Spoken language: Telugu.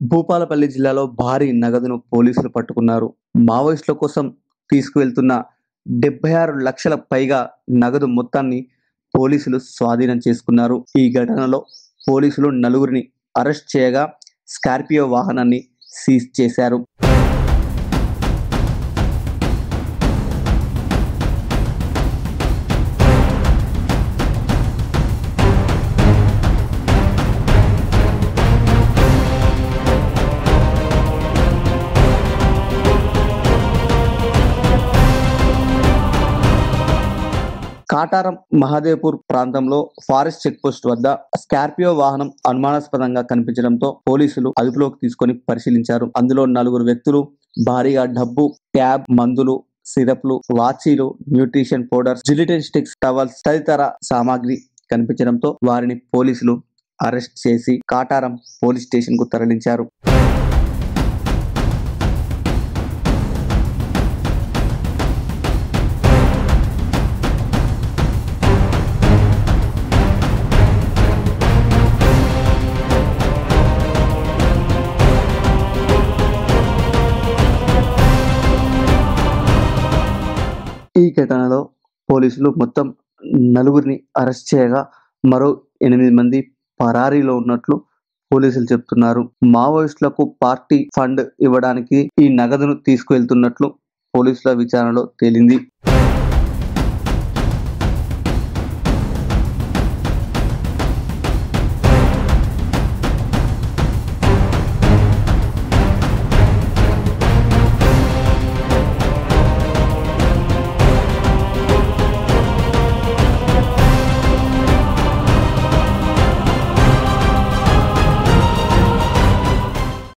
భూపాలపల్లి జిల్లాలో భారీ నగదును పోలీసులు పట్టుకున్నారు మావోయిస్టుల కోసం తీసుకువెళ్తున్న డెబ్బై ఆరు లక్షల పైగా నగదు మొత్తాన్ని పోలీసులు స్వాధీనం చేసుకున్నారు ఈ ఘటనలో పోలీసులు నలుగురిని అరెస్ట్ చేయగా స్కార్పియో వాహనాన్ని సీజ్ చేశారు కాటారం మహాదేవ్పూర్ ప్రాంతంలో ఫారెస్ట్ చెక్ పోస్ట్ వద్ద స్కార్పియో వాహనం అనుమానాస్పదంగా కనిపించడంతో పోలీసులు అదుపులోకి తీసుకొని పరిశీలించారు అందులో నలుగురు వ్యక్తులు భారీగా డబ్బు ట్యాబ్ మందులు సిరప్లు వాచీలు nutrition powders gelatin sticks towels తదితర సామాగ్రి కనిపించడంతో వారిని పోలీసులు అరెస్ట్ చేసి కాటారం పోలీస్ స్టేషన్ కు తరలించారు ఈ ఘటనలో పోలీసులు మొత్తం నలుగురిని అరెస్ట్ చేయగా మరో ఎనిమిది మంది పరారీలో ఉన్నట్లు పోలీసులు చెప్తున్నారు మావోయిస్టులకు పార్టీ ఫండ్ ఇవ్వడానికి ఈ నగదును తీసుకువెళ్తున్నట్లు పోలీసుల విచారణలో తేలింది